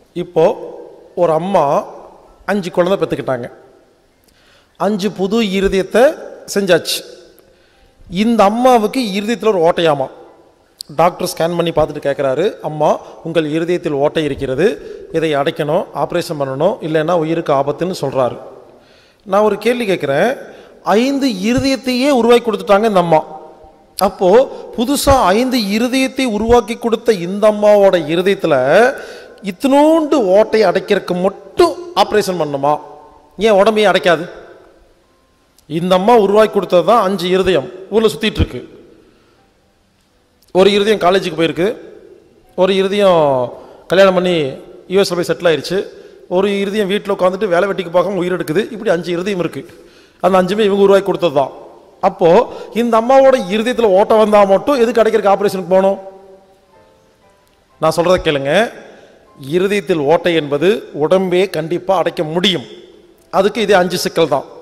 இப்போ ஒரு அம்மா அஞ்சு குழந்தை பெற்றுக்கிட்டாங்க அஞ்சு புது இருதயத்தை செஞ்சாச்சு இந்த அம்மாவுக்கு இருதயத்தில் ஒரு ஓட்டையாமா டாக்டர் ஸ்கேன் பண்ணி பார்த்துட்டு கேட்குறாரு அம்மா உங்கள் இருதயத்தில் ஓட்டை இருக்கிறது இதை அடைக்கணும் ஆப்ரேஷன் பண்ணணும் இல்லைன்னா உயிருக்கு ஆபத்துன்னு சொல்கிறாரு நான் ஒரு கேள்வி கேட்குறேன் ஐந்து இருதயத்தையே உருவாக்கி கொடுத்துட்டாங்க இந்த அம்மா அப்போது புதுசாக ஐந்து இருதயத்தை உருவாக்கி கொடுத்த இந்த அம்மாவோட இருதயத்தில் இத்தினோண்டு ஓட்டை அடைக்கிறதுக்கு மட்டும் ஆப்ரேஷன் பண்ணணுமா ஏன் உடம்பையே அடைக்காது இந்த அம்மா உருவாக்கி கொடுத்தது தான் அஞ்சு இருதயம் ஊரில் சுற்றிட்டு இருக்கு ஒரு இருதயம் காலேஜுக்கு போயிருக்கு ஒரு இருதயம் கல்யாணம் பண்ணி யூஎஸ்ல போய் செட்டில் ஆயிருச்சு ஒரு இருதயம் வீட்டில் உட்காந்துட்டு வேலை வெட்டிக்கு பார்க்காம உயிர் எடுக்குது இப்படி அஞ்சு இருதயம் இருக்கு அந்த அஞ்சுமே இவங்க உருவாக்கி கொடுத்தது தான் அப்போ இந்த அம்மாவோட இருதயத்தில் ஓட்டம் வந்தால் மட்டும் எதுக்கு அடைக்கிறதுக்கு ஆப்ரேஷனுக்கு போகணும் நான் சொல்றத கேளுங்க இருதயத்தில் ஓட்டை என்பது உடம்பே கண்டிப்பாக அடைக்க முடியும் அதுக்கு இதே அஞ்சு சிக்கல் தான்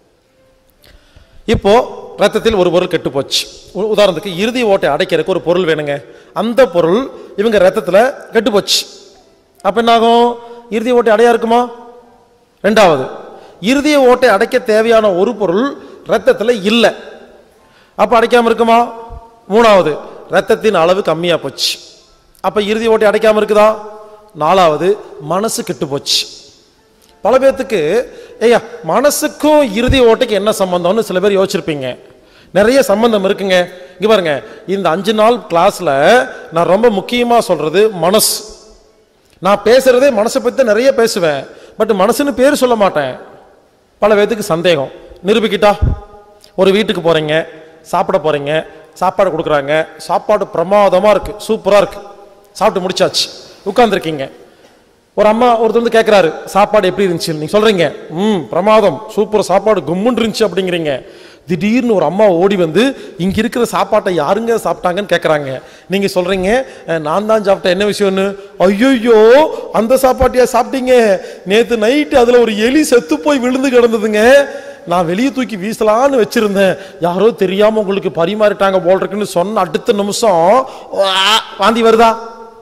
இப்போ ரத்தத்தில் ஒரு பொருள் கெட்டு போச்சு உ- உதாரணத்துக்கு இறுதி ஓட்டை அடைக்கிறதுக்கு ஒரு பொருள் வேணுங்க அந்த பொருள் இவங்க ரத்தத்தில் கெட்டு போச்சு அப்போ என்னாகும் இறுதி ஓட்டை அடையா இருக்குமா ரெண்டாவது இறுதிய ஓட்டை அடைக்க தேவையான ஒரு பொருள் ரத்தத்தில் இல்லை அப்போ அடைக்காம இருக்குமா மூணாவது ரத்தத்தின் அளவு கம்மியாக போச்சு அப்போ இறுதி ஓட்டை அடைக்காம இருக்குதா நாலாவது மனசு கெட்டு போச்சு பல பேர்த்துக்கு ஐயா மனசுக்கும் இறுதி ஓட்டைக்கு என்ன சம்பந்தம்னு சில பேர் யோசிச்சிருப்பீங்க நிறைய சம்பந்தம் இருக்குங்க இங்க பாருங்க இந்த அஞ்சு நாள் கிளாஸ்ல நான் ரொம்ப முக்கியமா சொல்றது மனசு நான் பேசுறதே மனசை பத்தி தான் நிறைய பேசுவேன் பட் மனசுன்னு பேர் சொல்ல மாட்டேன் பல பேர்த்துக்கு சந்தேகம் நிரூபிக்கிட்டா ஒரு வீட்டுக்கு போறீங்க சாப்பிட போறீங்க சாப்பாடு கொடுக்குறாங்க சாப்பாடு பிரமாதமா இருக்கு சூப்பரா இருக்கு சாப்பிட்டு முடிச்சாச்சு உட்கார்ந்துருக்கீங்க ஒரு அம்மா ஒருத்தர் வந்து கேட்குறாரு சாப்பாடு எப்படி இருந்துச்சு நீங்க சொல்றீங்க ம் பிரமாதம் சூப்பர் சாப்பாடு கும்முன்னு இருந்துச்சு அப்படிங்கிறீங்க திடீர்னு ஒரு அம்மா ஓடி வந்து இங்க இருக்கிற சாப்பாட்டை யாருங்க சாப்பிட்டாங்கன்னு கேட்குறாங்க நீங்க சொல்றீங்க "அஹ், நான் தான் சாப்பிட்டேன் என்ன விஷயம்னு ஐயோ அந்த சாப்பாட்டையா சாப்பிட்டீங்க நேத்து நைட்டு அதுல ஒரு எலி செத்து போய் விழுந்து கிடந்ததுங்க நான் வெளியே தூக்கி வீசலான்னு வச்சிருந்தேன் யாரோ தெரியாம உங்களுக்கு பரிமாறிட்டாங்க போல் இருக்குன்னு சொன்ன அடுத்த நிமிஷம் வா, வாந்தி வருதா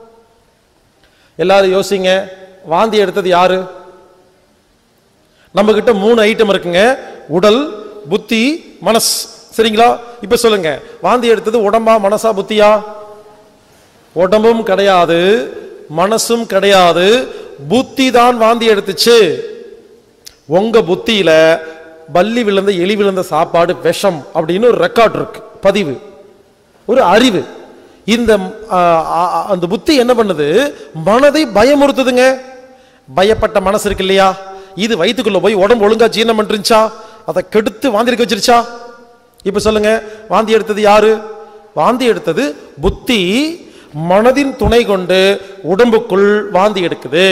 எல்லாரும் யோசிங்க வாந்தி எடுத்தது யாரு நம்ம கிட்ட மூணு ஐட்டம் இருக்குங்க உடல் புத்தி மனஸ் சரிங்களா இப்ப சொல்லுங்க வாந்தி எடுத்தது உடம்பா மனசா புத்தியா உடம்பும் கிடையாது மனசும் கிடையாது புத்தி தான் வாந்தி எடுத்துச்சு உங்க புத்தியில பல்லி விழுந்த எலி விழுந்த சாப்பாடு விஷம் அப்படின்னு ஒரு ரெக்கார்ட் இருக்கு பதிவு ஒரு அறிவு இந்த ஆ, ஆ, அந்த புத்தி என்ன பண்ணுது மனதை பயமுறுத்துதுங்க பயப்பட்ட மனசு இருக்கு இல்லையா இது வயித்துக்குள்ள போய் உடம்பு ஒழுங்கா ஜீரணம் பண்ணிருந்துச்சா அதை கெடுத்து வாந்தி எடுக்க வச்சிருச்சா இப்ப சொல்லுங்க வாந்தி எடுத்தது யாரு வாந்தி எடுத்தது புத்தி மனதின் துணை கொண்டு உடம்புக்குள் வாந்தி எடுக்குது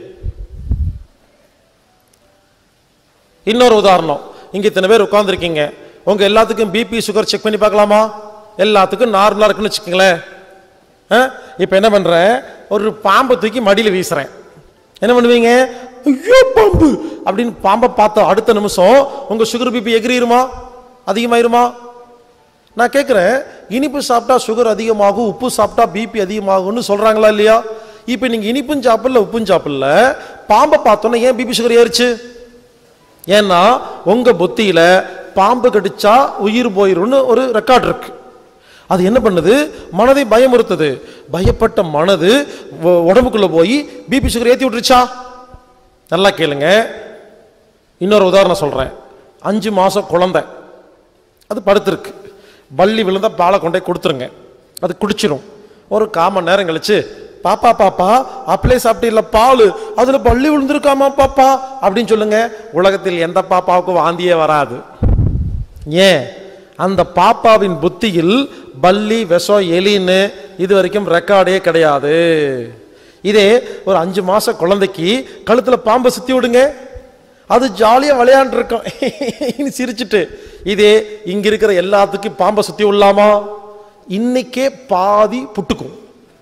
இன்னொரு உதாரணம் இங்க இத்தனை பேர் உட்கார்ந்துருக்கீங்க உங்க எல்லாத்துக்கும் பிபி சுகர் செக் பண்ணி பார்க்கலாமா எல்லாத்துக்கும் நார்மலா இருக்குன்னு வச்சுக்கோங்களேன் ஆ? இப்ப என்ன பண்றேன் ஒரு பாம்பை தூக்கி மடியில வீசுறேன் என்ன பண்ணுவீங்க ஐயோ பாம்பு அப்படின்னு பாம்பை பார்த்த அடுத்த நிமிஷம் உங்க சுகர் பிபி எகிரிருமா அதிகமாயிருமா நான் கேட்குறேன் இனிப்பு சாப்பிட்டா சுகர் அதிகமாகும் உப்பு சாப்பிட்டா பிபி அதிகமாகும்னு சொல்றாங்களா இல்லையா இப்போ நீங்க இனிப்பும் சாப்பிடல உப்பும் சாப்பிடல பாம்பை பார்த்தோன்னே ஏன் பிபி சுகர் ஏறிச்சு ஏன்னா உங்க புத்தியில பாம்பு கடிச்சா உயிர் போயிரும்னு ஒரு ரெக்கார்ட் இருக்கு அது என்ன பண்ணுது மனதை பயமுறுத்துது பயப்பட்ட மனது உ- உடம்புக்குள்ள போய் பிபி சுகர் ஏத்தி விட்டுருச்சா நல்லா கேளுங்க இன்னொரு உதாரணம் சொல்றேன் அஞ்சு மாசம் குழந்தை அது படுத்திருக்கு பள்ளி விழுந்தா பாலை கொண்டே கொடுத்துருங்க அது குடிச்சிரும் ஒரு கால் மணி நேரம் கழிச்சு பாப்பா பாப்பா அப்படியே சாப்பிட்டீங்களா பால் அதுல பள்ளி விழுந்திருக்காமா பாப்பா அப்படின்னு சொல்லுங்க உலகத்தில் எந்த பாப்பாவுக்கும் வாந்தியே வராது ஏன் அந்த பாப்பாவின் புத்தியில் பல்லி விஷம் எலின்னு இது வரைக்கும் ரெக்கார்டே கிடையாது இதே ஒரு அஞ்சு மாச குழந்தைக்கு கழுத்துல பாம்பை சுத்தி விடுங்க அது ஜாலியா விளையாண்டுருக்கோம் சிரிச்சிட்டு இதே இங்க இருக்கிற எல்லாத்துக்கும் பாம்பை சுத்தி விடலாமா இன்னைக்கே பாதி புட்டுக்கும்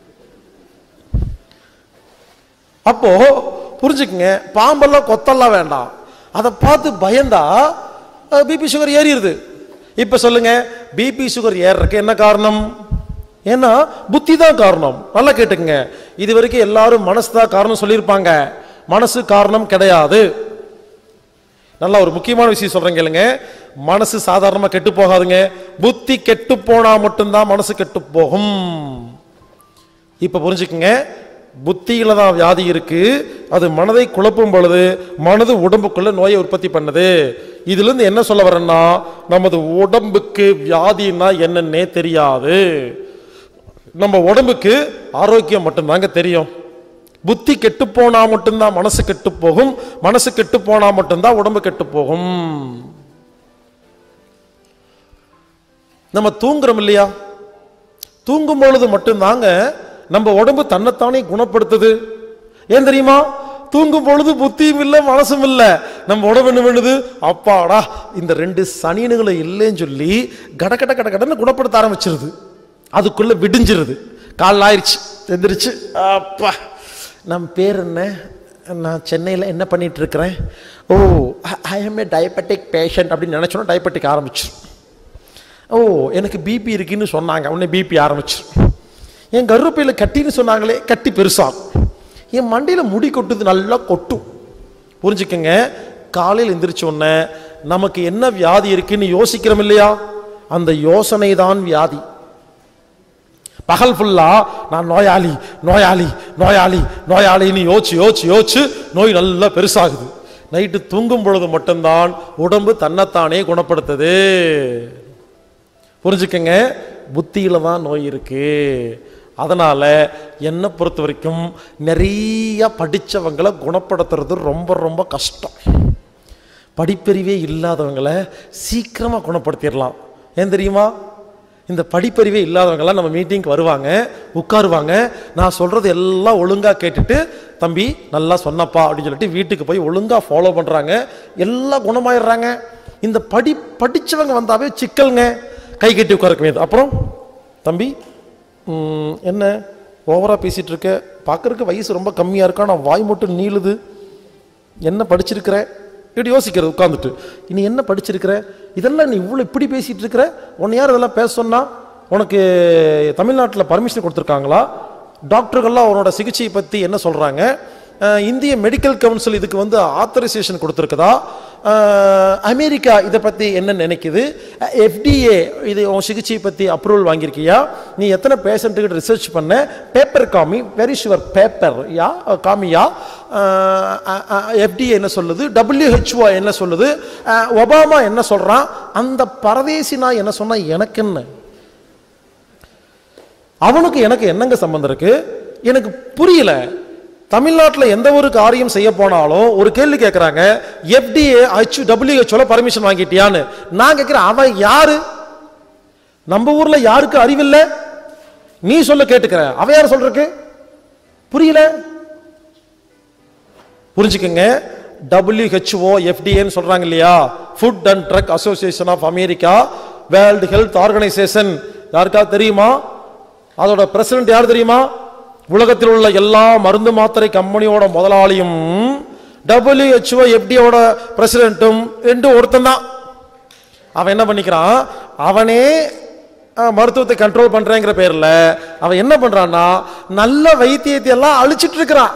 அப்போ புரிஞ்சுக்குங்க பாம்பெல்லாம் கொத்தெல்லாம் வேண்டாம் அதை பார்த்து பயந்தா பிபி சுகர் ஏறிடுது இப்ப சொல்லுங்க பிபி சுகர் ஏறறதுக்கு என்ன காரணம் ஏன்னா புத்தி தான் காரணம் நல்லா கேட்டுக்கங்க இது வரைக்கும் எல்லாரும் மனசு தான் காரணம் சொல்லியிருப்பாங்க மனசு காரணம் கிடையாது நல்லா ஒரு முக்கியமான விஷயம் சொல்றேன் கேளுங்க மனசு சாதாரணமா கெட்டு போகாதுங்க புத்தி கெட்டு போனா மட்டும்தான் மனசு கெட்டு போகும் இப்ப புரிஞ்சுக்குங்க புத்தியில தான் வியாதி இருக்கு அது மனதை குழப்பும் பொழுது மனது உடம்புக்குள்ள நோயை உற்பத்தி பண்ணுது இதுல இருந்து என்ன சொல்ல வரேன்னா நமது உடம்புக்கு வியாதின்னா என்னன்னே தெரியாது நம்ம உடம்புக்கு ஆரோக்கியம் மட்டும்தாங்க தெரியும் புத்தி கெட்டு போனா மட்டும்தான் மனசு கெட்டு போகும் மனசு கெட்டு போனா மட்டும்தான் உடம்பு கெட்டு போகும் நம்ம தூங்குறோம் இல்லையா தூங்கும் பொழுது மட்டும்தாங்க நம்ம உடம்பு தன்னைத்தானே குணப்படுத்துது ஏன் தெரியுமா தூங்கும் பொழுது புத்தியும் இல்லை மனசும் இல்லை நம்ம உடம்பு என்ன பண்ணுது அப்பாடா இந்த ரெண்டு சனியனுகளை இல்லைன்னு சொல்லி கட கட கட கடன்னு குணப்படுத்த ஆரம்பிச்சிருது அதுக்குள்ள விடிஞ்சிருது கால் ஆயிடுச்சு எந்திரிச்சு அப்பா நம் பேர் என்ன நான் சென்னையில் என்ன பண்ணிட்டு இருக்கிறேன் oh I am a diabetic patient அப்படின்னு நினச்சோன்னா டயபெட்டிக் ஆரம்பிச்சிடும் ஓ எனக்கு பிபி இருக்குன்னு சொன்னாங்க உடனே பிபி ஆரம்பிச்சு என் கருப்பையில் கட்டின்னு சொன்னாங்களே கட்டி பெருசாகும் என் மண்டையில் முடி கொட்டுது நல்லா கொட்டும் புரிஞ்சுக்கங்க காலையில் எந்திரிச்ச உடனே நமக்கு என்ன வியாதி இருக்குன்னு யோசிக்கிறோம் இல்லையா அந்த யோசனை தான் வியாதி பகல் ஃபுல்லா நான் நோயாளி நோயாளி நோயாளி நோயாளின்னு யோசிச்சு யோசிச்சு யோசிச்சு நோய் நல்லா பெருசாகுது நைட்டு தூங்கும் பொழுது மட்டும்தான் உடம்பு தன்னைத்தானே குணப்படுத்துது புரிஞ்சுக்கங்க புத்தியில தான் நோய் இருக்கு அதனால என்னை பொறுத்த வரைக்கும் நிறைய படிச்சவங்களை குணப்படுத்துறது ரொம்ப ரொம்ப கஷ்டம் படிப்பறிவே இல்லாதவங்களை சீக்கிரமாக குணப்படுத்திடலாம் ஏன் தெரியுமா இந்த படிப்பறிவே இல்லாதவங்கெல்லாம் நம்ம மீட்டிங்க்கு வருவாங்க உட்காருவாங்க நான் சொல்றது எல்லாம் ஒழுங்கா கேட்டுட்டு தம்பி நல்லா சொன்னப்பா அப்படின்னு சொல்லிட்டு வீட்டுக்கு போய் ஒழுங்கா ஃபாலோ பண்றாங்க எல்லாம் குணமாயிடுறாங்க இந்த படி படிச்சவங்க வந்தாவே சிக்கல்ங்க கை கட்டி உட்காரக்க வேண்டியது அப்புறம் தம்பி ம், என்ன ஓவரா பேசிட்டு இருக்க பார்க்கறதுக்கு வயசு ரொம்ப கம்மியா இருக்கா நான் வாய் மட்டும் நீளுது என்ன படிச்சிருக்கிற இப்படி யோசிக்கிறது உட்காந்துட்டு நீ என்ன படிச்சிருக்கிற இதெல்லாம் நீ இவ்வளோ இப்படி பேசிட்டு இருக்கிற உன்னை யார் இதெல்லாம் பேச சொன்னா உனக்கு தமிழ்நாட்டில் பர்மிஷன் கொடுத்துருக்காங்களா டாக்டர்கள்லாம் உன்னோட சிகிச்சையை பற்றி என்ன சொல்கிறாங்க இந்திய மெடிக்கல் கவுன்சில் இதுக்கு வந்து ஆத்தரைசேஷன் கொடுத்துருக்குதா அஹ், அமெரிக்கா இதை பற்றி என்ன நினைக்குது எஃப்டிஏ இது உன் சிகிச்சையை பற்றி அப்ரூவல் வாங்கியிருக்கியா நீ எத்தனை பேஷண்ட்டுக்கிட்ட ரிசர்ச் பண்ண பேப்பர் காமி வெரி ஷுவர் பேப்பர் யா காமியா எஃப்டிஏ என்ன சொல்லுது WHO என்ன சொல்லுது அஹ், ஒபாமா என்ன சொல்றான் அந்த பரதேசி நான் என்ன சொன்னா எனக்கு என்ன அவனுக்கு எனக்கு என்னங்க சம்பந்தம் இருக்கு எனக்கு புரியல தமிழ்நாட்டில் எந்த ஒரு காரியம் செய்ய போனாலும் ஒரு கேள்வி கேட்குறாங்க எஃப்டிஏ ஹச் டபிள்யூஹெச்ஓல பர்மிஷன் வாங்கிட்டியான்னு நான் கேட்குறேன் அவன் யாரு நம்ம ஊர்ல யாருக்கு அறிவில்லை நீ சொல்ல கேட்டுக்கிற அவன் யார் சொல்றதுக்கு புரியல புரிஞ்சுக்கங்க WHO எஃப்டிஏன்னு சொல்றாங்க இல்லையா food and drug association of America world health organization யாருக்காவது தெரியுமா அதோட பிரசிடென்ட் யார் தெரியுமா உலகத்தில் உள்ள எல்லா மருந்து மாத்திரை கம்பெனியோட முதலாளியும் WHO எஃப்டியோட பிரசிடென்ட்டும் ரெண்டும் ஒருத்தன் தான் அவன் என்ன பண்ணிக்கிறான் அவனே அஹ், மருத்துவத்தை கண்ட்ரோல் பண்றேங்கிற பேர்ல அவன் என்ன பண்றான்னா நல்ல வைத்தியத்தை எல்லாம் அழிச்சிட்டு இருக்கிறான்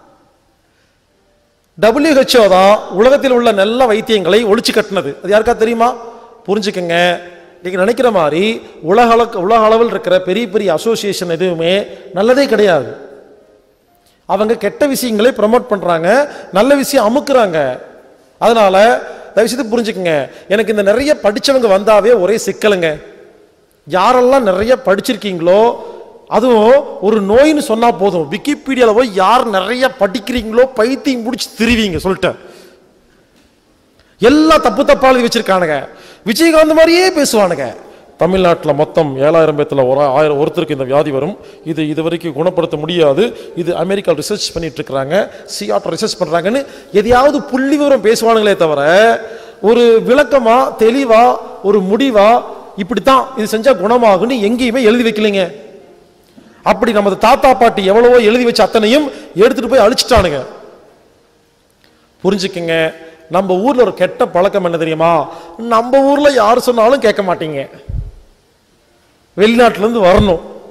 WHO தான் உலகத்தில் உள்ள நல்ல வைத்தியங்களை ஒழிச்சு கட்டினது அது யாருக்கா தெரியுமா புரிஞ்சுக்கங்க நீங்க நினைக்கிற மாதிரி உலக அளவு உலக அளவில் இருக்கிற பெரிய பெரிய அசோசியேஷன் எதுவுமே நல்லதே கிடையாது அவங்க கெட்ட விஷயங்களை ப்ரமோட் பண்றாங்க நல்ல விஷயம் அமுக்குறாங்க அதனால தயவு செய்து புரிஞ்சுக்கங்க எனக்கு இந்த நிறைய படிச்சவங்க வந்தாவே ஒரே சிக்கலுங்க யாரெல்லாம் நிறைய படிச்சிருக்கீங்களோ அதுவும் ஒரு நோயின்னு சொன்னா போதும் விக்கிபீடியால போய் யார் நிறைய படிக்கிறீங்களோ பைத்தியம் முடிச்சு திருவீங்க சொல்லிட்டேன் எல்லா தப்பு தப்பா எழுதி வச்சிருக்கானுங்க விஜயகாந்த் மாதிரியே பேசுவானுங்க தமிழ்நாட்டில் மொத்தம் ஏழாயிரம் பேத்துல ஒரு ஆயிரம் ஒருத்தருக்கு இந்த வியாதி வரும் இது இது வரைக்கும் குணப்படுத்த முடியாது இது அமெரிக்கா ரிசர்ச் பண்ணிட்டு இருக்கிறாங்க சிஆட்டோ ரிசர்ச் பண்றாங்கன்னு எதையாவது புள்ளி விவரம் பேசுவானுங்களே தவிர ஒரு விளக்கமா தெளிவா ஒரு முடிவா இப்படித்தான் இது செஞ்சா குணமாகும்னு எங்கேயுமே எழுதி வைக்கலைங்க அப்படி நமது தாத்தா பாட்டி எவ்வளவோ எழுதி வச்ச அத்தனையும் எடுத்துட்டு போய் அழிச்சிட்டானுங்க புரிஞ்சுக்குங்க நம்ம ஊர்ல ஒரு கெட்ட பழக்கம் என்ன தெரியுமா நம்ம ஊர்ல யார் சொன்னாலும் கேட்க மாட்டீங்க வெளிநாட்டுல இருந்து வரணும்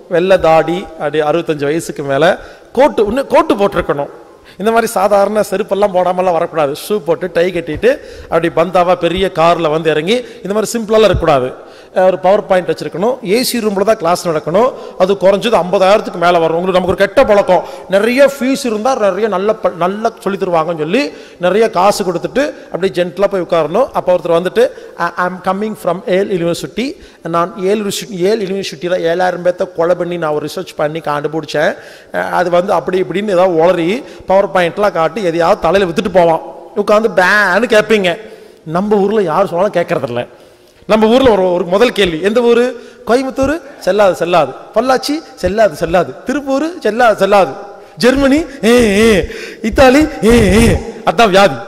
வெள்ளை தாடி அப்படி அறுபத்தஞ்சு வயசுக்கு மேலே கோட்டு இன்னும் கோட்டு போட்டிருக்கணும் இந்த மாதிரி சாதாரண செருப்பெல்லாம் போடாமலாம் வரக்கூடாது ஷூ போட்டு டை கட்டிட்டு அப்படி பந்தாவா பெரிய காரில் வந்து இறங்கி இந்த மாதிரி சிம்பிளாலாம் இருக்கக்கூடாது அஹ் ஒரு பவர் பாயிண்ட் வச்சிருக்கணும் ஏசி ரூமில் தான் கிளாஸ் நடக்கணும் அது குறைஞ்சது ஐம்பதாயிரத்துக்கு மேலே வரும் உங்களுக்கு நமக்கு ஒரு கெட்ட பழக்கம் நிறைய ஃபீஸ் இருந்தால் நிறைய நல்ல ப- நல்லா சொல்லி தருவாங்கன்னு சொல்லி நிறைய காசு கொடுத்துட்டு அப்படியே ஜென்டலாக போய் உட்காரணும் அப்போ ஒருத்தர் வந்துட்டு ஐ ஆம் கம்மிங் ஃப்ரம் ஏல் யூனிவர்சிட்டி நான் ஏல் யூனிவர்சிட்டி ஏல் யூனிவர்சிட்டியில் ஏழாயிரம் பேர்த்த கொலை பண்ணி நான் ஒரு ரிசர்ச் பண்ணி கண்டுபிடிச்சேன் அஹ் அது வந்து அப்படி இப்படின்னு ஏதாவது உளறி பவர் பாயிண்ட்லாம் காட்டி எதையாவது தலையில் வித்துட்டு போவான் உட்காந்து பேன்னு கேட்பீங்க நம்ம ஊரில் யார் சொன்னாலும் கேட்கறதில்ல நம்ம ஊர்ல ஒரு ஒரு முதல் கேள்வி எந்த ஊரு கோயம்புத்தூர் செல்லாது செல்லாது பொள்ளாச்சி செல்லாது செல்லாது திருப்பூர் செல்லாது செல்லாது ஜெர்மனி ஏ ஏ. இத்தாலி ஏ ஏ. அதான் வியாதி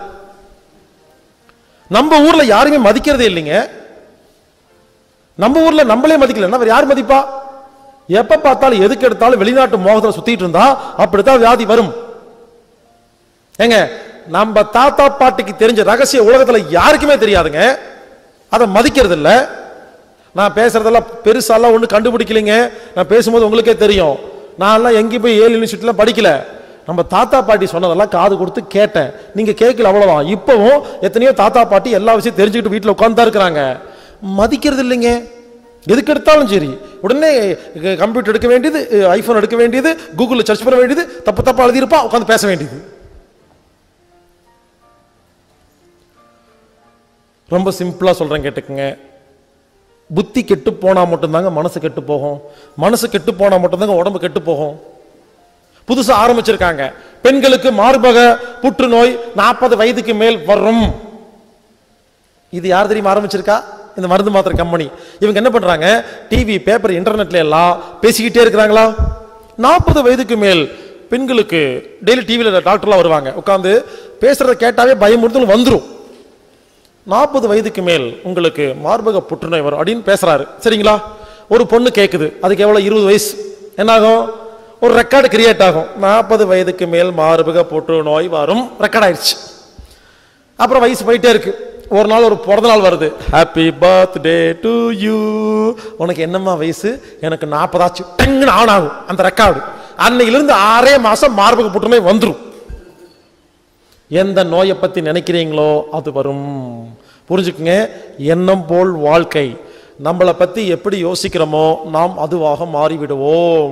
நம்ம ஊர்ல யாருமே மதிக்கிறதே இல்லைங்க நம்ம ஊர்ல நம்மளே மதிக்கல வேற யார் மதிப்பா எப்ப பார்த்தாலும் எதுக்கு எடுத்தாலும் வெளிநாட்டு மோகத்துல சுத்திட்டு இருந்தா அப்படித்தான் வியாதி வரும் ஏங்க நம்ம தாத்தா பாட்டிக்கு தெரிஞ்ச ரகசிய உலகத்துல யாருக்குமே தெரியாதுங்க அதை மதிக்கிறது இல்ல நான் பேசுறதெல்லாம் பெருசாலாம் ஒண்ணு கண்டுபிடிக்கலைங்க நான் பேசும்போது உங்களுக்கே தெரியும் நான்லாம் எங்கேயும் போய் ஏழு யூனிவர்சிட்டிலாம் படிக்கல நம்ம தாத்தா பாட்டி சொன்னதெல்லாம் காது கொடுத்து கேட்டேன் நீங்க கேட்கல அவ்வளவுதான் இப்பவும் எத்தனையோ தாத்தா பாட்டி எல்லா விஷயம் தெரிஞ்சுக்கிட்டு வீட்டில் உட்கார்ந்தா இருக்கிறாங்க மதிக்கிறது இல்லைங்க எதுக்கு எடுத்தாலும் சரி உடனே கம்ப்யூட்டர் எடுக்க வேண்டியது ஐபோன் எடுக்க வேண்டியது கூகுளில் சர்ச் பண்ண வேண்டியது தப்பு தப்பா எழுதியிருப்பா உட்காந்து பேச வேண்டியது ரொம்ப சிம்பிளா சொல்றேன் கேட்டுக்குங்க புத்தி கெட்டு போனா மட்டும்தாங்க மனசு கெட்டு போகும் மனசு கெட்டு போனா மட்டும்தாங்க உடம்பு கெட்டு போகும் புதுசா ஆரம்பிச்சிருக்காங்க பெண்களுக்கு மார்பக புற்றுநோய் நாற்பது வயதுக்கு மேல் வரும் இது யார் தெரியுமா ஆரம்பிச்சிருக்கா இந்த மருந்து மாத்திரை கம்பெனி இவங்க என்ன பண்றாங்க டிவி பேப்பர் இன்டர்நெட்ல எல்லாம் பேசிக்கிட்டே இருக்கிறாங்களா நாற்பது வயதுக்கு மேல் பெண்களுக்கு டெய்லி டிவியில் டாக்டர்லாம் வருவாங்க உட்காந்து பேசுறத கேட்டாவே பயமுறுத்தல் வந்துரும் நாற்பது வயதுக்கு மேல் உங்களுக்கு மார்பக புற்றுநோய் வரும் அப்படின்னு பேசுறாரு சரிங்களா ஒரு பொண்ணு கேட்குது அதுக்கு எவ்வளவு இருபது வயசு என்னாகும் ஒரு ரெக்கார்டு கிரியேட் ஆகும் நாற்பது வயதுக்கு மேல் மார்பக புற்றுநோய் வரும் ரெக்கார்ட் ஆயிடுச்சு அப்புறம் வயசு போயிட்டே இருக்கு ஒரு நாள் ஒரு பிறந்த நாள் வருது ஹாப்பி பர்த்டே டு யூ உனக்கு என்னம்மா வயசு எனக்கு நாற்பதாச்சு டங்குன்னு ஆன் ஆகும் அந்த ரெக்கார்டு அன்னையிலிருந்து ஆறே மாசம் மார்பக புற்றுநோய் வந்துரும் எந்த நோயை பத்தி நினைக்கிறீங்களோ அது வரும் புரிஞ்சுக்குங்க எண்ணம் போல் வாழ்க்கை நம்மளை பத்தி எப்படி யோசிக்கிறோமோ நாம் அதுவாக மாறிவிடுவோம்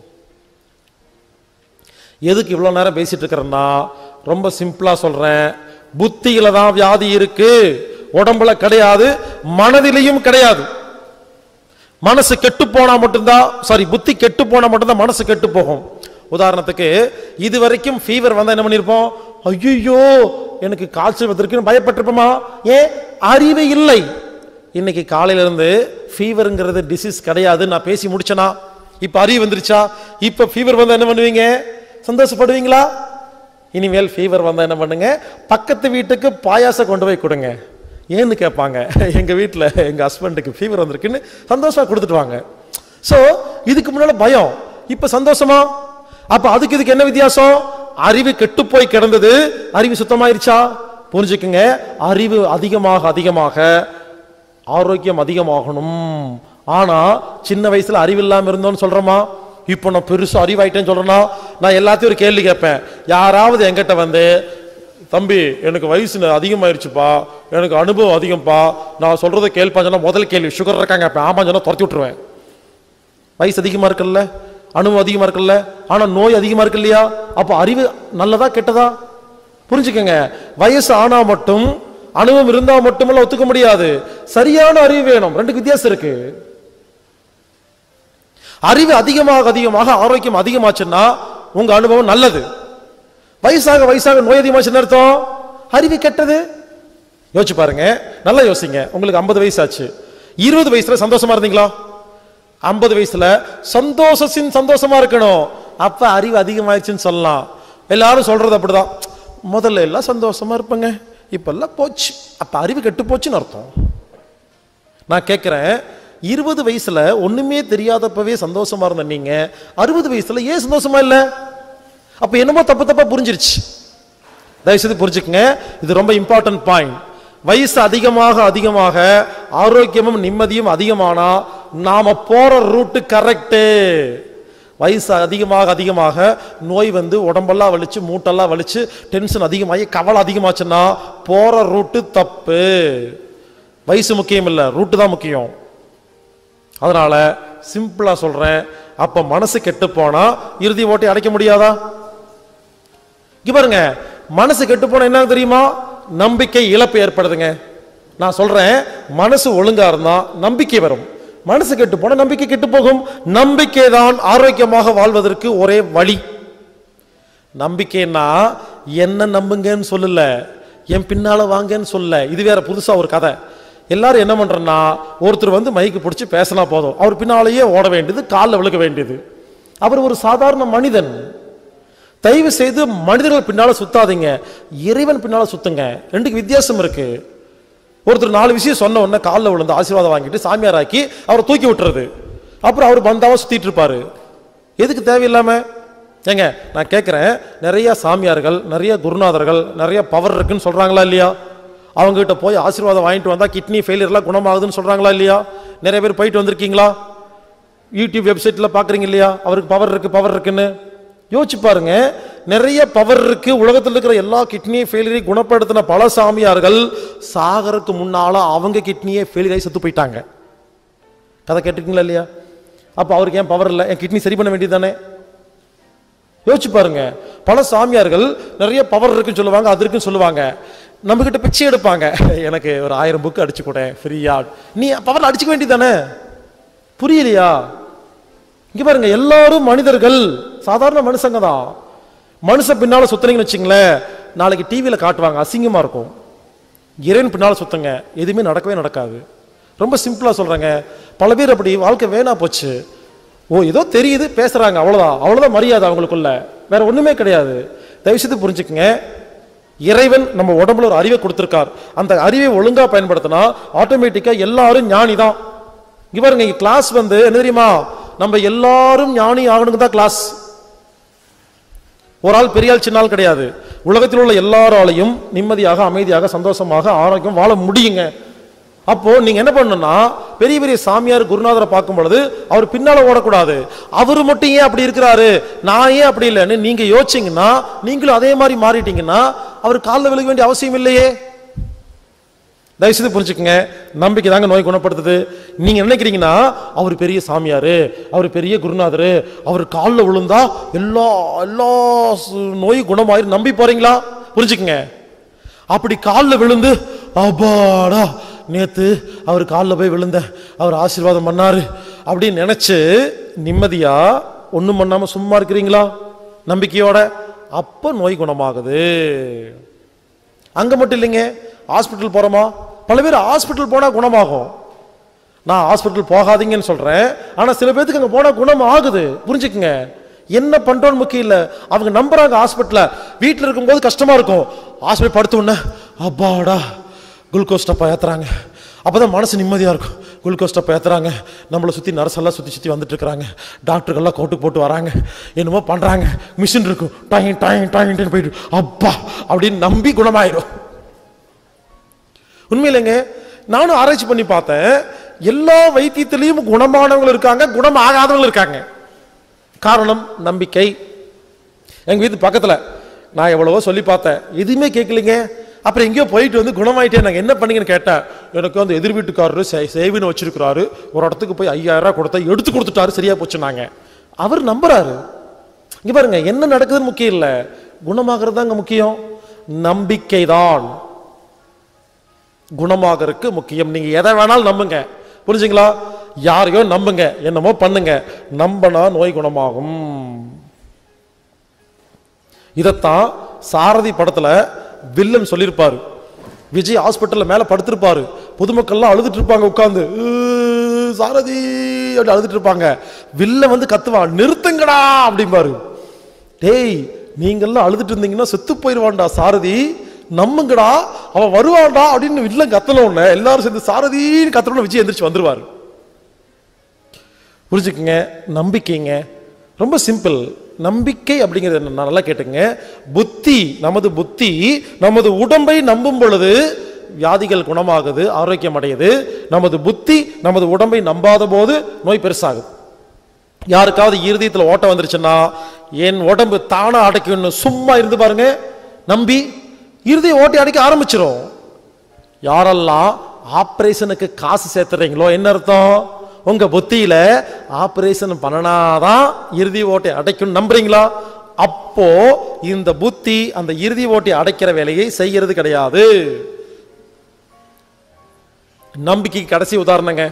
எதுக்கு இவ்வளவு நேரம் பேசிட்டு இருக்கிறேன்னா ரொம்ப சிம்பிளா சொல்றேன் புத்தியில தான் வியாதி இருக்கு உடம்புல கிடையாது மனதிலையும் கிடையாது மனசு கெட்டு போனா மட்டும்தான் சாரி புத்தி கெட்டு போனா மட்டும்தான் மனசு கெட்டு போகும் உதாரணத்துக்கு இது வரைக்கும் ஃபீவர் வந்தா என்ன பண்ணிருப்போம் ஐயோ எனக்கு காய்ச்சல் வந்திருக்குன்னு பயப்பட்டிருப்போமா ஏன் அறிவு இல்லை இன்னைக்கு காலையில இருந்து ஃபீவருங்கிறது டிசீஸ் கிடையாது நான் பேசி முடிச்சனா இப்ப அறிவு வந்துருச்சா இப்ப ஃபீவர் வந்தா என்ன பண்ணுவீங்க சந்தோஷப்படுவீங்களா இனிமேல் ஃபீவர் வந்தா என்ன பண்ணுங்க பக்கத்து வீட்டுக்கு பாயாசம் கொண்டு போய் கொடுங்க ஏன்னு கேட்பாங்க எங்க வீட்டில் எங்க ஹஸ்பண்டுக்கு ஃபீவர் வந்திருக்குன்னு சந்தோஷமா கொடுத்துட்டு வாங்க ஸோ இதுக்கு முன்னால பயம் இப்ப சந்தோஷமா அப்ப அதுக்கு இதுக்கு என்ன வித்தியாசம் அறிவு கெட்டு போய் கிடந்தது அறிவு சுத்தமாயிருச்சா புரிஞ்சுக்குங்க அறிவு அதிகமாக அதிகமாக ஆரோக்கியம் அதிகமாகணும் ஆனா சின்ன வயசுல அறிவு இல்லாம இருந்தோம்னு சொல்றோமா இப்போ நான் பெருசா அறிவாயிட்டேன்னு சொல்றேன்னா நான் எல்லாத்தையும் ஒரு கேள்வி கேட்பேன் யாராவது என்கிட்ட வந்து தம்பி எனக்கு வயசு அதிகமாயிருச்சுப்பா எனக்கு அனுபவம் அதிகம்ப்பா நான் சொல்றதை கேள்ப்பா சொன்னா முதல் கேள்வி சுகர் இருக்காங்க அப்ப ஆமா சொன்னா துரத்தி விட்டுருவேன் வயசு அதிகமா இருக்குல்ல அனுபவம் அதிகமா இருக்குல்ல ஆனா நோய் அதிகமா இருக்கு இல்லையா அப்போ அறிவு நல்லதா கெட்டதா புரிஞ்சுக்கங்க வயசு ஆனா மட்டும் அனுபவம் இருந்தா மட்டுமெல்லாம் ஒத்துக்க முடியாது சரியான அறிவு வேணும் ரெண்டுக்கு வித்தியாசம் இருக்கு அறிவு அதிகமாக அதிகமாக ஆரோக்கியம் அதிகமாச்சுன்னா உங்க அனுபவம் நல்லது வயசாக வயசாக நோய் அதிகமாச்சுன்னு அர்த்தம் அறிவு கெட்டது யோசிச்சு பாருங்க நல்லா யோசிங்க உங்களுக்கு ஐம்பது வயசு ஆச்சு இருபது வயசுல சந்தோஷமா இருந்தீங்களா ஐம்பது வயசுல சந்தோஷத்தின் சந்தோஷமா இருக்கணும் அப்ப அறிவு அதிகமாயிடுச்சுன்னு சொல்லலாம் எல்லாரும் சொல்றது அப்படிதான் முதல்ல எல்லாம் சந்தோஷமா இருப்பங்க இப்பெல்லாம் போச்சு அப்ப அறிவு கெட்டு போச்சுன்னு அர்த்தம் நான் கேட்கிறேன் இருபது வயசுல ஒண்ணுமே தெரியாதப்பவே சந்தோஷமா இருந்த நீங்க அறுபது வயசுல ஏன் சந்தோஷமா இல்ல அப்ப என்னமோ தப்பு தப்பா புரிஞ்சிருச்சு தயவுசெய்து புரிஞ்சுக்கங்க இது ரொம்ப இம்பார்ட்டன்ட் பாயிண்ட் வயசு அதிகமாக அதிகமாக ஆரோக்கியமும் நிம்மதியும் அதிகமானா நாம போற ரூட்டு கரெக்டு வயசு அதிகமாக அதிகமாக நோய் வந்து உடம்பெல்லாம் வலிச்சு மூட்டெல்லாம் வலிச்சு டென்ஷன் அதிகமாகி கவலை அதிகமாச்சுன்னா போற ரூட்டு தப்பு வயசு முக்கியம் இல்லை ரூட்டு தான் முக்கியம் அதனால சிம்பிளா சொல்றேன் அப்ப மனசு கெட்டு போனா இறுதி ஓட்டை அடைக்க முடியாதா இங்க பாருங்க மனசு கெட்டு போனா என்ன தெரியுமா நம்பிக்கை இழப்பு ஏற்படுதுங்க நான் சொல்றேன் மனசு ஒழுங்கா இருந்தா நம்பிக்கை வரும் மனசு கெட்டு போனா நம்பிக்கை கெட்டு போகும் நம்பிக்கை தான் ஆரோக்கியமாக வாழ்வதற்கு ஒரே வழி நம்பிக்கைன்னா என்ன நம்புங்கன்னு சொல்லல என் பின்னால வாங்கன்னு சொல்லல இது வேற புதுசா ஒரு கதை எல்லாரும் என்ன பண்றோம்னா ஒருத்தர் வந்து மைக்கு பிடிச்சி பேசினா போதும் அவர் பின்னாலேயே ஓட வேண்டியது காலில் விழுக வேண்டியது அவர் ஒரு சாதாரண மனிதன் தயவு செய்து மனிதர்கள் பின்னால சுத்தாதீங்க இறைவன் பின்னால சுத்துங்க ரெண்டுக்கு வித்தியாசம் இருக்கு ஒருத்தர் நாலு விஷயம் சொன்ன உடனே காலில் விழுந்து ஆசீர்வாதம் வாங்கிட்டு சாமியார் ஆக்கி அவரை தூக்கி விட்டுறது அப்புறம் அவர் பந்தாவா சுத்திட்டு இருப்பாரு எதுக்கு தேவையில்லாம ஏங்க நான் கேட்குறேன் நிறைய சாமியார்கள் நிறைய குருநாதர்கள் நிறைய பவர் இருக்குன்னு சொல்றாங்களா இல்லையா அவங்க கிட்ட போய் ஆசீர்வாதம் வாங்கிட்டு வந்தா கிட்னி ஃபெயிலியர்லாம் குணமாகுதுன்னு சொல்றாங்களா இல்லையா நிறைய பேர் போயிட்டு வந்திருக்கீங்களா யூடியூப் வெப்சைட்ல பாக்குறீங்க இல்லையா அவருக்கு பவர் இருக்கு பவர் இருக்குன்னு யோசிச்சு பாருங்க நிறைய பவர் இருக்கு உலகத்தில் இருக்கிற எல்லா கிட்னி ஃபெயிலியரை குணப்படுத்தின பல சாமியார்கள் சாகருக்கு முன்னால அவங்க கிட்னியே ஃபெயிலியர் ஆகி செத்து போயிட்டாங்க கதை கேட்டிருக்கீங்களா இல்லையா அப்போ அவருக்கு ஏன் பவர் இல்லை என் கிட்னி சரி பண்ண வேண்டியது தானே யோசிச்சு பாருங்க பல சாமியார்கள் நிறைய பவர் இருக்குன்னு சொல்லுவாங்க அது இருக்குன்னு சொல்லுவாங்க நம்ம கிட்ட பிச்சை எடுப்பாங்க எனக்கு ஒரு ஆயிரம் புக் அடிச்சு கூட ஃப்ரீயா நீ பவர்ல அடிச்சுக்க வேண்டியதானே புரியலையா இங்க பாருங்க எல்லாரும் மனிதர்கள் சாதாரண மனுஷங்க தான் மனுஷன் பின்னால சுத்துனீங்கன்னு வச்சுங்களேன் நாளைக்கு டிவியில காட்டுவாங்க அசிங்கமா இருக்கும் இறைவன் பின்னால சுத்துங்க எதுவுமே நடக்கவே நடக்காது ரொம்ப சிம்பிளா சொல்றேங்க பல பேர் அப்படி வாழ்க்கை வேணா போச்சு ஓ ஏதோ தெரியுது பேசுறாங்க அவ்வளவுதான் அவ்வளவுதான் மரியாதை அவங்களுக்குள்ள வேற ஒண்ணுமே கிடையாது தயவு செய்து புரிஞ்சுக்குங்க இறைவன் நம்ம உடம்புல ஒரு அறிவை கொடுத்திருக்கார் அந்த அறிவை ஒழுங்கா பயன்படுத்தினா ஆட்டோமேட்டிக்கா எல்லாரும் ஞானி தான் இங்க பாருங்க இங்க கிளாஸ் வந்து என்ன தெரியுமா நம்ம எல்லாரும் ஞானி ஆகணுங்க தான் கிளாஸ் ஒரு ஆள் பெரிய ஆள் சின்ன ஆள் கிடையாது உலகத்தில் உள்ள எல்லாராலையும் நிம்மதியாக அமைதியாக சந்தோஷமாக ஆரோக்கியம் வாழ முடியுங்க அப்போ நீங்க என்ன பண்ணணும்னா பெரிய பெரிய சாமியார் குருநாதரை பார்க்கும் பொழுது அவர் பின்னால ஓடக்கூடாது அவர் மட்டும் ஏன் அப்படி இருக்கிறாரு நான் ஏன் அப்படி இல்லைன்னு நீங்க யோசிச்சீங்கன்னா நீங்களும் அதே மாதிரி மாறிட்டீங்கன்னா அவர் காலில் விழுக வேண்டிய அவசியம் இல்லையே தயவுசெய்து புரிஞ்சுக்கங்க நம்பிக்கை தாங்க நோய் குணப்படுத்துது நீங்க நினைக்கிறீங்கன்னா அவர் பெரிய சாமியாரு அவர் பெரிய குருநாதரு அவர் காலில் விழுந்தா எல்லா எல்லா சு- நோய் குணமாயிரு நம்பி போறீங்களா புரிஞ்சுக்கங்க அப்படி காலில் விழுந்து அப்பாடா நேத்து அவர் காலில் போய் விழுந்த அவர் ஆசீர்வாதம் பண்ணாரு அப்படின்னு நினைச்சு நிம்மதியா ஒண்ணும் பண்ணாம சும்மா இருக்கிறீங்களா நம்பிக்கையோட அப்ப நோய் குணமாகுது அங்க மட்டும் இல்லைங்க ஹாஸ்பிட்டல் போறோமா பல பேர் ஹாஸ்பிட்டல் போனா குணமாகும் நான் ஹாஸ்பிட்டல் போகாதீங்கன்னு சொல்றேன் ஆனா சில பேத்துக்கு அங்க போனா குணம் ஆகுது புரிஞ்சுக்குங்க என்ன பண்றோம்னு முக்கியம் இல்ல அவங்க நம்புறாங்க ஹாஸ்பிட்டல வீட்டில் இருக்கும்போது கஷ்டமா இருக்கும் ஹாஸ்பிட்டல் படுத்த உடனே அப்பாடா குளுக்கோஸ் டப்பா ஏத்துறாங்க அப்பதான் மனசு நிம்மதியா இருக்கும் குளுக்கோஸ் டப்பா ஏத்துறாங்க நம்மளை சுத்தி நர்ஸெல்லாம் சுத்தி சுத்தி வந்துட்டு இருக்கிறாங்க டாக்டர்கள்லாம் கோட்டுக்கு போட்டு வராங்க என்னமோ பண்றாங்க மிஷின் இருக்கும் டாயின் டாயின் டாயின் போயிட்டு அப்பா அப்படின்னு நம்பி குணமாயிடும் உண்மையிலங்க நானும் ஆராய்ச்சி பண்ணி பார்த்தேன் எல்லா வைத்தியத்திலையும் குணமானவங்க இருக்காங்க குணம் ஆகாதவங்க இருக்காங்க காரணம் நம்பிக்கை எங்க வீட்டு பக்கத்துல நான் எவ்வளவோ சொல்லி பார்த்தேன் எதுவுமே கேட்கலைங்க அப்புறம் எங்கேயோ போயிட்டு வந்து குணமாயிட்டே நாங்க என்ன பண்ணீங்கன்னு கேட்டேன் எனக்கு வந்து எதிர் வீட்டுக்காரரு சே- சேவின்னு வச்சிருக்கிறாரு ஒரு இடத்துக்கு போய் ஐயாயிரம் ரூபாய் கொடுத்தா எடுத்து கொடுத்துட்டாரு சரியா போச்சுனாங்க அவர் நம்புறாரு இங்க பாருங்க என்ன நடக்குதுன்னு முக்கியம் இல்ல குணமாகிறது தாங்க முக்கியம் நம்பிக்கை தான் குணமாகறதுக்கு முக்கியம் நீங்க எதை வேணாலும் நம்புங்க புரிஞ்சுங்களா யாரையோ நம்புங்க என்னமோ பண்ணுங்க நம்பனா நோய் குணமாகும் இதத்தான் சாரதி படத்துல வில்லன் சொல்லியிருப்பாரு விஜய் ஹாஸ்பிட்டல்ல மேல படுத்திருப்பாரு பொதுமக்கள்லாம் அழுதுட்டு இருப்பாங்க உட்கார்ந்து "உ, சாரதி அப்படி அழுதுட்டு இருப்பாங்க வில்லன் வந்து கத்துவான் நிறுத்துங்கடா அப்படிம்பாரு டேய் நீங்கெல்லாம் அழுதுட்டு இருந்தீங்கன்னா செத்து போயிடுவான்டா சாரதி நம்புங்கடா அவன் வருவான்டா அப்படின்னு வில்லன் கத்தன உடனே எல்லாரும் சேர்ந்து சாரதின்னு கத்தன விஜய் எந்திரிச்சு வந்துருவாரு புரிஞ்சுக்குங்க நம்பிக்கைங்க ரொம்ப சிம்பிள் நம்பிக்கை அப்படிங்கிறது என்ன நல்லா கேட்டுங்க புத்தி நமது புத்தி நமது உடம்பை நம்பும் பொழுது வியாதிகள் குணமாகுது ஆரோக்கியம் அடையுது நமது புத்தி நமது உடம்பை நம்பாத போது நோய் பெருசாகுது யாருக்காவது இருதயத்தில் ஓட்டம் வந்துருச்சுன்னா என் உடம்பு தானா அடைக்கும்னு சும்மா இருந்து பாருங்க நம்பி இருதய ஓட்டி அடைக்க ஆரம்பிச்சிரும் யாரெல்லாம் ஆபரேஷனுக்கு காசு சேர்த்துறீங்களோ என்ன அர்த்தம் உங்க புத்தியில ஆபரேஷன் பண்ணனாதான் இறுதி ஓட்டை அடைக்கும் நம்புறீங்களா அப்போ இந்த புத்தி அந்த இறுதி ஓட்டை அடைக்கிற வேலையை செய்யறது கிடையாது நம்பிக்கைக்கு கடைசி உதாரணங்க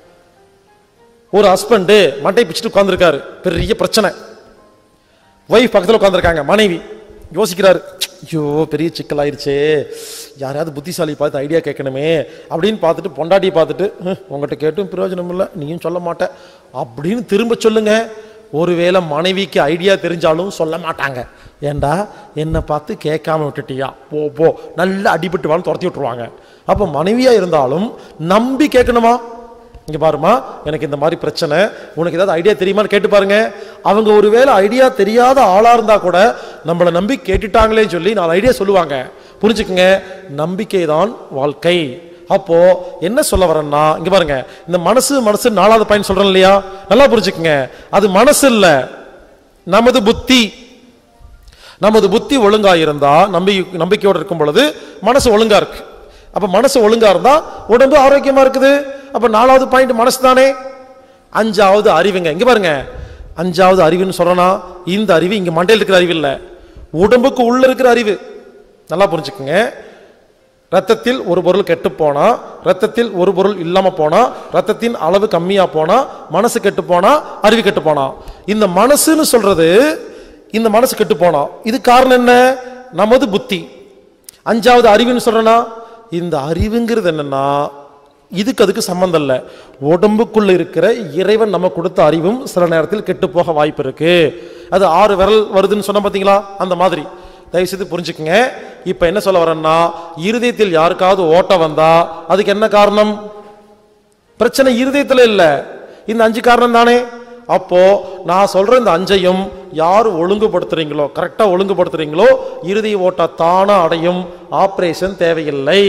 ஒரு ஹஸ்பண்டு மண்டை பிச்சுட்டு உட்காந்துருக்காரு பெரிய பிரச்சனை ஒய்ஃப் பக்கத்தில் உட்காந்துருக்காங்க மனைவி யோசிக்கிறாரு ஐயோ பெரிய சிக்கலாயிருச்சே யாரையாவது புத்திசாலி பார்த்து ஐடியா கேட்கணுமே அப்படின்னு பார்த்துட்டு பொண்டாட்டியை பார்த்துட்டு "ஹம், உங்ககிட்ட கேட்டும் பிரயோஜனம் இல்லை நீயும் சொல்ல மாட்ட அப்படின்னு திரும்ப சொல்லுங்க ஒருவேளை மனைவிக்கு ஐடியா தெரிஞ்சாலும் சொல்ல மாட்டாங்க ஏண்டா என்னை பார்த்து கேட்காம விட்டுட்டியா போ போ நல்லா அடிபட்டு வான்னு துரத்தி விட்டுருவாங்க அப்போ மனைவியா இருந்தாலும் நம்பி கேட்கணுமா இங்க பாருமா எனக்கு இந்த மாதிரி பிரச்சனை உனக்கு ஏதாவது ஐடியா தெரியுமான்னு கேட்டு பாருங்க அவங்க ஒருவேளை ஐடியா தெரியாத ஆளா இருந்தா கூட நம்மளை நம்பி கேட்டுட்டாங்களே சொல்லி நாலு ஐடியா சொல்லுவாங்க புரிஞ்சுக்குங்க நம்பிக்கை தான் வாழ்க்கை அப்போ என்ன சொல்ல வரேன்னா இங்க பாருங்க இந்த மனசு மனசு நாலாவது பயன் சொல்றேன் இல்லையா நல்லா புரிஞ்சுக்குங்க அது மனசு இல்ல நமது புத்தி நமது புத்தி ஒழுங்கா இருந்தா நம்பி நம்பிக்கையோட இருக்கும் பொழுது மனசு ஒழுங்கா இருக்கு அப்ப மனசு ஒழுங்கா இருந்தா உடம்பு ஆரோக்கியமா இருக்குது அப்ப நாலாவது பாயிண்ட் மனசு தானே அஞ்சாவது அறிவுங்க இங்க பாருங்க அஞ்சாவது அறிவுன்னு சொல்றனா இந்த அறிவு இங்க மண்டையில் இருக்கிற அறிவு இல்ல உடம்புக்கு உள்ள இருக்கிற அறிவு நல்லா புரிஞ்சுக்குங்க ரத்தத்தில் ஒரு பொருள் கெட்டு போனா ரத்தத்தில் ஒரு பொருள் இல்லாம போனா ரத்தத்தின் அளவு கம்மியா போனா மனசு கெட்டு போனா அறிவு கெட்டு போனா இந்த மனசுன்னு சொல்றது இந்த மனசு கெட்டு போனா இது காரணம் என்ன நமது புத்தி அஞ்சாவது அறிவுன்னு சொல்றேன்னா இந்த அறிவுங்கிறது என்னன்னா இதுக்கு அதுக்கு சம்பந்தம் இல்லை உடம்புக்குள்ள இருக்கிற இறைவன் நம்ம கொடுத்த அறிவும் சில நேரத்தில் கெட்டு போக வாய்ப்பு இருக்கு அது ஆறு விரல் வருதுன்னு சொன்ன பார்த்தீங்களா அந்த மாதிரி தயவு செய்து புரிஞ்சுக்குங்க இப்போ என்ன சொல்ல வரேன்னா இருதயத்தில் யாருக்காவது ஓட்டம் வந்தா அதுக்கு என்ன காரணம் பிரச்சனை இருதயத்தில் இல்லை இந்த அஞ்சு காரணம் தானே அப்போ நான் சொல்ற இந்த அஞ்சையும் யார் ஒழுங்குபடுத்துறீங்களோ கரெக்டா ஒழுங்குபடுத்துறீங்களோ இறுதி ஓட்ட தானா அடையும் ஆபரேஷன் தேவையில்லை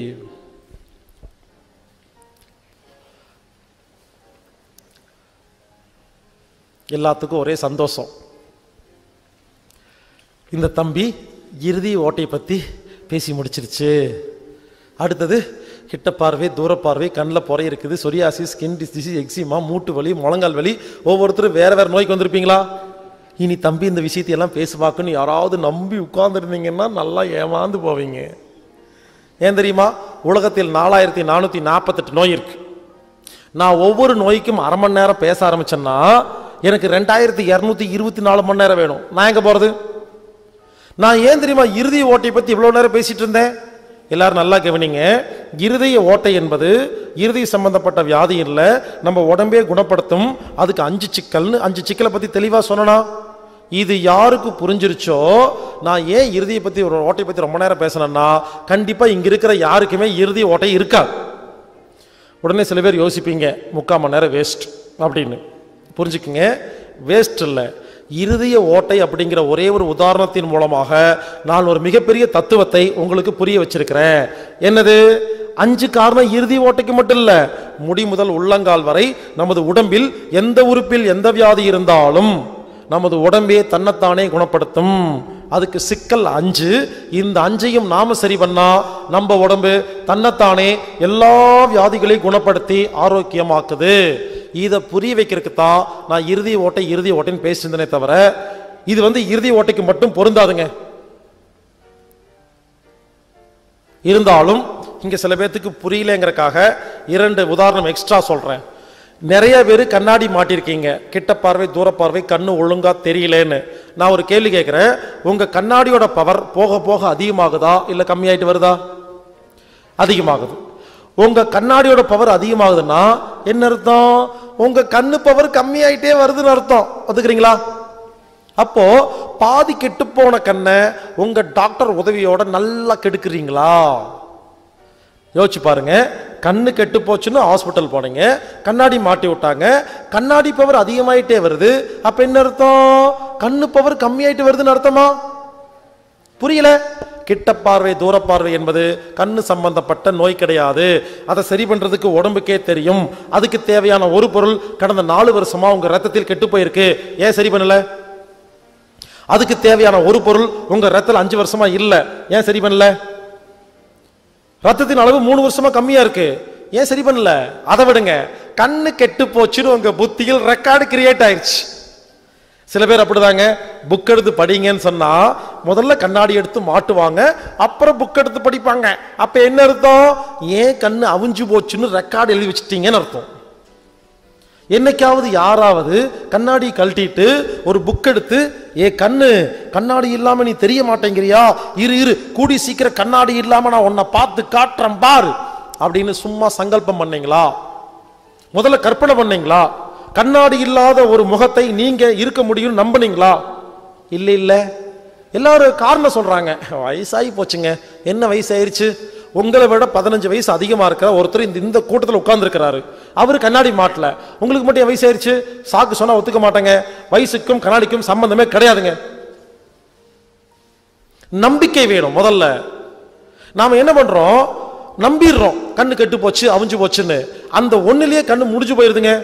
எல்லாத்துக்கும் ஒரே சந்தோஷம் இந்த தம்பி இறுதி ஓட்டை பத்தி பேசி முடிச்சிருச்சு அடுத்தது கிட்ட பார்வை தூர பார்வை கண்ணில் புறை இருக்குது சொரியாசிஸ் ஸ்கின் டிசீஸ் எக்ஸிமா மூட்டு வலி முழங்கால் வலி ஒவ்வொருத்தரும் வேற வேற நோய்க்கு வந்திருப்பீங்களா இனி தம்பி இந்த விஷயத்தையெல்லாம் பேசுவாக்குன்னு யாராவது நம்பி உட்கார்ந்துருந்தீங்கன்னா நல்லா ஏமாந்து போவீங்க ஏன் தெரியுமா உலகத்தில் நாலாயிரத்தி நானூற்றி நாற்பத்தெட்டு நோய் இருக்கு நான் ஒவ்வொரு நோய்க்கும் அரை மணி நேரம் பேச ஆரம்பிச்சேன்னா எனக்கு ரெண்டாயிரத்தி இரநூத்தி இருபத்தி நாலு மணி நேரம் வேணும் நான் எங்க போறது நான் ஏன் தெரியுமா இறுதி ஓட்டை பத்தி இவ்வளவு நேரம் பேசிட்டு இருந்தேன் எல்லாரும் நல்லா கவனிங்க இருதய ஓட்டை என்பது இருதய சம்பந்தப்பட்ட வியாதி இல்லை நம்ம உடம்பே குணப்படுத்தும் அதுக்கு அஞ்சு சிக்கல்னு அஞ்சு சிக்கலை பத்தி தெளிவா சொன்னனா இது யாருக்கு புரிஞ்சிருச்சோ நான் ஏன் இறுதியை பத்தி ஒரு ஓட்டை பத்தி ரொம்ப நேரம் பேசினேன்னா கண்டிப்பா இங்க இருக்கிற யாருக்குமே இறுதி ஓட்டை இருக்காது உடனே சில பேர் யோசிப்பீங்க முக்கால் மணி நேரம் வேஸ்ட் அப்படின்னு புரிஞ்சுக்குங்க வேஸ்ட் இல்லை இருதய ஓட்டை அப்படிங்கிற ஒரே ஒரு உதாரணத்தின் மூலமாக நான் ஒரு மிகப்பெரிய தத்துவத்தை உங்களுக்கு புரிய வச்சிருக்கிறேன் என்னது அஞ்சு காரணம் இறுதி ஓட்டைக்கு மட்டும் இல்ல முடி முதல் உள்ளங்கால் வரை நமது உடம்பில் எந்த உறுப்பில் எந்த வியாதி இருந்தாலும் நமது உடம்பே தன்னைத்தானே குணப்படுத்தும் அதுக்கு சிக்கல் அஞ்சு இந்த அஞ்சையும் நாம சரி பண்ணா நம்ம உடம்பு தன்னைத்தானே எல்லா வியாதிகளையும் குணப்படுத்தி ஆரோக்கியமாக்குது இதை புரிய வைக்கிறதுக்கு தான் நான் இறுதி ஓட்டை இறுதி ஓட்டைன்னு பேசியிருந்தேனே தவிர இது வந்து இறுதி ஓட்டைக்கு மட்டும் பொருந்தாதுங்க இருந்தாலும் இங்க சில பேர்த்துக்கு புரியலங்கிறக்காக இரண்டு உதாரணம் எக்ஸ்ட்ரா சொல்றேன் நிறைய பேர் கண்ணாடி மாட்டிருக்கீங்க கிட்ட பார்வை தூர பார்வை கண்ணு ஒழுங்கா தெரியலேன்னு நான் ஒரு கேள்வி கேட்கிறேன் உங்க கண்ணாடியோட பவர் போக போக அதிகமாகுதா இல்ல கம்மியாயிட்டு வருதா அதிகமாகுது உங்க கண்ணாடியோட பவர் அதிகமாகுதுன்னா என்ன அர்த்தம் உங்க கண்ணு பவர் கம்மியாயிட்டே வருதுன்னு அர்த்தம் ஒத்துக்கிறீங்களா அப்போ பாதி கெட்டு போன கண்ணை உங்க டாக்டர் உதவியோட நல்லா கெடுக்குறீங்களா யோசிச்சு பாருங்க கண்ணு கெட்டு போச்சுன்னு ஹாஸ்பிட்டல் போனீங்க கண்ணாடி மாட்டி விட்டாங்க கண்ணாடி பவர் அதிகமாயிட்டே வருது அப்ப என்ன அர்த்தம் கண்ணு பவர் கம்மியாயிட்டு வருதுன்னு அர்த்தமா புரியல கிட்ட பார்வை தூர பார்வை என்பது கண்ணு சம்பந்தப்பட்ட நோய் கிடையாது அதை சரி பண்றதுக்கு உடம்புக்கே தெரியும் அதுக்கு தேவையான ஒரு பொருள் கடந்த நாலு வருஷமா உங்க ரத்தத்தில் கெட்டு போயிருக்கு ஏன் சரி பண்ணல அதுக்கு தேவையான ஒரு பொருள் உங்க ரத்தத்தில் அஞ்சு வருஷமா இல்ல ஏன் சரி பண்ணல ரத்தத்தின் அளவு மூணு வருஷமா கம்மியா இருக்கு ஏன் சரி பண்ணல அதை விடுங்க கண்ணு கெட்டு போச்சுன்னு உங்க புத்தியில் ரெக்கார்டு கிரியேட் ஆயிடுச்சு சில பேர் அப்படிதாங்க புக் எடுத்து படிங்கன்னு சொன்னா முதல்ல கண்ணாடி எடுத்து மாட்டுவாங்க அப்புறம் புக் எடுத்து படிப்பாங்க அப்ப என்ன அர்த்தம் ஏன் கண்ணு அவிஞ்சு போச்சுன்னு ரெக்கார்டு எழுதி வச்சிட்டீங்கன்னு அர்த்தம் என்னைக்காவது யாராவது கண்ணாடி கழட்டிட்டு ஒரு புக் எடுத்து ஏ கண்ணு கண்ணாடி இல்லாம நீ தெரிய மாட்டேங்கிறியா இரு இரு கூடி சீக்கிரம் கண்ணாடி இல்லாம நான் உன்னை பார்த்து காட்டுறேன் பாரு அப்படின்னு சும்மா சங்கல்பம் பண்ணீங்களா முதல்ல கற்பனை பண்ணீங்களா கண்ணாடி இல்லாத ஒரு முகத்தை நீங்க இருக்க முடியும் நம்புனீங்களா இல்ல இல்ல எல்லாரும் காரணம் சொல்றாங்க வயசாகி போச்சுங்க என்ன வயசாயிருச்சு உங்களை விட பதினஞ்சு வயசு அதிகமா இருக்கிற ஒருத்தர் இந்த இந்த கூட்டத்தில் உட்கார்ந்துருக்கிறாரு அவரு கண்ணாடி மாட்டல உங்களுக்கு மட்டும் என் வயசாயிருச்சு சாக்கு சொன்னா ஒத்துக்க மாட்டேங்க வயசுக்கும் கண்ணாடிக்கும் சம்பந்தமே கிடையாதுங்க நம்பிக்கை வேணும் முதல்ல நாம என்ன பண்றோம் நம்பிடுறோம் கண்ணு கெட்டு போச்சு அவிஞ்சு போச்சுன்னு அந்த ஒண்ணுலயே கண்ணு முடிஞ்சு போயிருதுங்க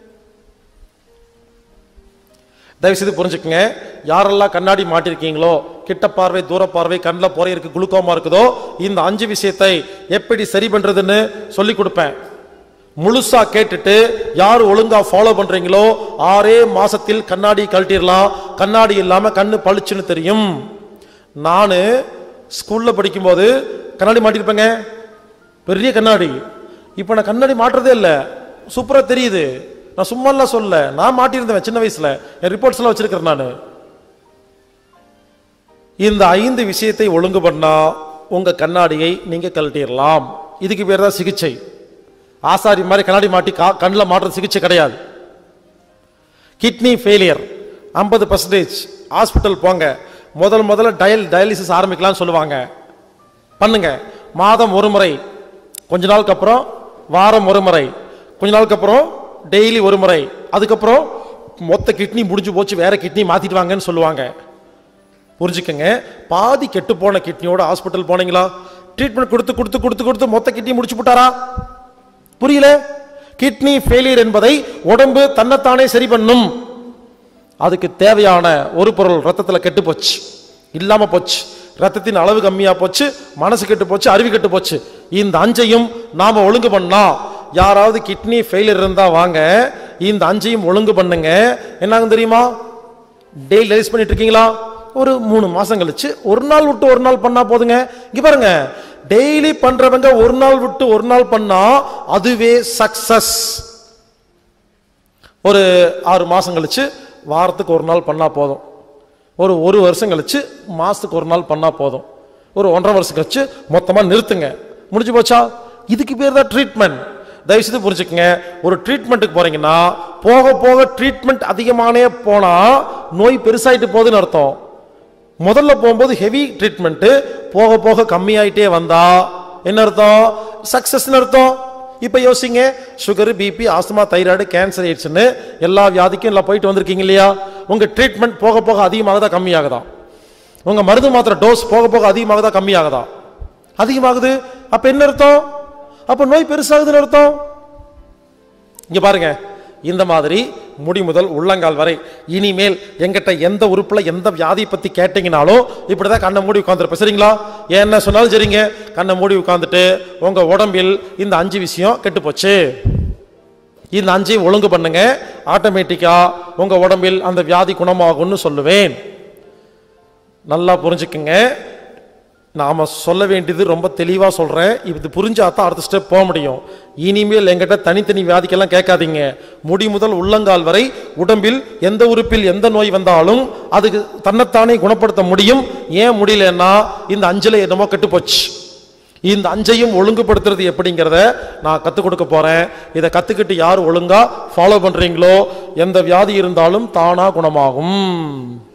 தயவு செய்து புரிஞ்சுக்கங்க யாரெல்லாம் கண்ணாடி மாட்டிருக்கீங்களோ கிட்ட பார்வை தூர பார்வை கண்ணில் புறை இருக்கு குளுக்கோமா இருக்குதோ இந்த அஞ்சு விஷயத்தை எப்படி சரி பண்றதுன்னு சொல்லி கொடுப்பேன் முழுசா கேட்டுட்டு யார் ஒழுங்கா ஃபாலோ பண்றீங்களோ ஆறே மாசத்தில் கண்ணாடி கழட்டிடலாம் கண்ணாடி இல்லாம கண்ணு பளிச்சுன்னு தெரியும் நான் ஸ்கூல்ல படிக்கும்போது கண்ணாடி மாட்டிருப்பேங்க பெரிய கண்ணாடி இப்போ நான் கண்ணாடி மாட்டுறதே இல்லை சூப்பரா தெரியுது நான் சும்மாலாம் சொல்ல நான் மாட்டியிருந்தேன் சின்ன வயசுல என் ரிப்போர்ட்ஸ் எல்லாம் வச்சிருக்கிறேன் நான் இந்த ஐந்து விஷயத்தை ஒழுங்கு பண்ணா உங்க கண்ணாடியை நீங்க கழட்டிடலாம் இதுக்கு பேர் தான் சிகிச்சை ஆசாரி மாதிரி கண்ணாடி மாட்டி கா கண்ணில் மாட்டுற சிகிச்சை கிடையாது கிட்னி ஃபெயிலியர் ஐம்பது பர்சன்டேஜ் ஹாஸ்பிட்டல் போங்க முதல் முதல்ல டயல் டயாலிசிஸ் ஆரம்பிக்கலாம்னு சொல்லுவாங்க பண்ணுங்க மாதம் ஒரு முறை கொஞ்ச நாளுக்கு அப்புறம் வாரம் ஒரு முறை கொஞ்ச நாளுக்கு அப்புறம் டெய்லி ஒரு முறை அதுக்கப்புறம் மொத்த கிட்னி முடிஞ்சு போச்சு வேற கிட்னி மாத்திட்டு வாங்கன்னு சொல்லுவாங்க புரிஞ்சுக்கங்க பாதி கெட்டு போன கிட்னியோட ஹாஸ்பிட்டல் போனீங்களா ட்ரீட்மெண்ட் கொடுத்து கொடுத்து கொடுத்து கொடுத்து மொத்த கிட்னி முடிச்சு போட்டாரா புரியல கிட்னி ஃபெயிலியர் என்பதை உடம்பு தன்னைத்தானே சரி பண்ணும் அதுக்கு தேவையான ஒரு பொருள் ரத்தத்தில் கெட்டு போச்சு இல்லாம போச்சு ரத்தத்தின் அளவு கம்மியா போச்சு மனசு கெட்டு போச்சு அறிவு கெட்டு போச்சு இந்த அஞ்சையும் நாம ஒழுங்கு பண்ணா யாராவது கிட்னி ஃபெயிலியர் இருந்தா வாங்க இந்த அஞ்சையும் ஒழுங்கு பண்ணுங்க என்னாகும் தெரியுமா டெய்லி ரைஸ் பண்ணிட்டு இருக்கீங்களா ஒரு மூணு மாசம் கழிச்சு ஒரு நாள் விட்டு ஒரு நாள் பண்ணா போதுங்க இங்க பாருங்க டெய்லி பண்றவங்க ஒரு நாள் விட்டு ஒரு நாள் பண்ணா அதுவே சக்சஸ் ஒரு ஆறு மாசம் கழிச்சு வாரத்துக்கு ஒரு நாள் பண்ணா போதும் ஒரு ஒரு வருஷம் கழிச்சு மாசத்துக்கு ஒரு நாள் பண்ணா போதும் ஒரு ஒன்றரை வருஷம் கழிச்சு மொத்தமா நிறுத்துங்க முடிஞ்சு போச்சா இதுக்கு பேர் தான் ட்ரீட்மெண்ட் தயவுசெய்து புரிஞ்சுக்கங்க ஒரு ட்ரீட்மெண்ட்டுக்கு போறீங்கன்னா போக போக ட்ரீட்மெண்ட் அதிகமானே போனா நோய் பெருசாயிட்டு போகுதுன்னு அர்த்தம் முதல்ல போகும்போது ஹெவி ட்ரீட்மெண்ட்டு போக போக கம்மியாயிட்டே வந்தா என்ன அர்த்தம் சக்சஸ்னு அர்த்தம் இப்போ யோசிங்க sugar BP asthma thyroid cancer ஆயிடுச்சுன்னு எல்லா வியாதிக்கும் எல்லாம் போயிட்டு வந்திருக்கீங்க இல்லையா உங்க ட்ரீட்மெண்ட் போக போக அதிகமாகதா கம்மியாகுதா உங்க மருந்து மாத்திரை டோஸ் போக போக அதிகமாகதா கம்மியாகுதா அதிகமாகுது அப்ப என்ன அர்த்தம் அப்ப நோய் பெருசாகுதுன்னு அர்த்தம் இங்க பாருங்க இந்த மாதிரி முடி முதல் உள்ளங்கால் வரை இனிமேல் எங்கிட்ட எந்த உறுப்புல எந்த வியாதியை பத்தி கேட்டீங்கனாலும் இப்படிதான் கண்ணை மூடி உட்காந்துருப்பேன் சரிங்களா என்ன சொன்னாலும் சரிங்க கண்ணை மூடி உட்காந்துட்டு உங்க உடம்பில் இந்த அஞ்சு விஷயம் கெட்டு போச்சு இந்த அஞ்சையும் ஒழுங்கு பண்ணுங்க ஆட்டோமேட்டிக்கா உங்க உடம்பில் அந்த வியாதி குணமாகும்னு சொல்லுவேன் நல்லா புரிஞ்சுக்குங்க நாம சொல்ல வேண்டியது ரொம்ப தெளிவா சொல்றேன் இது புரிஞ்சா தான் அடுத்த ஸ்டெப் போக முடியும் இனிமேல் எங்கிட்ட தனித்தனி வியாதிக்கெல்லாம் கேட்காதீங்க முடி முதல் உள்ளங்கால் வரை உடம்பில் எந்த உறுப்பில் எந்த நோய் வந்தாலும் அதுக்கு தன்னைத்தானே குணப்படுத்த முடியும் ஏன் முடியலன்னா இந்த அஞ்சல என்னமோ கெட்டு போச்சு இந்த அஞ்சையும் ஒழுங்குபடுத்துறது எப்படிங்கிறத நான் கற்றுக் கொடுக்க போறேன் இதை கத்துக்கிட்டு யார் ஒழுங்கா ஃபாலோ பண்றீங்களோ எந்த வியாதி இருந்தாலும் தானா குணமாகும்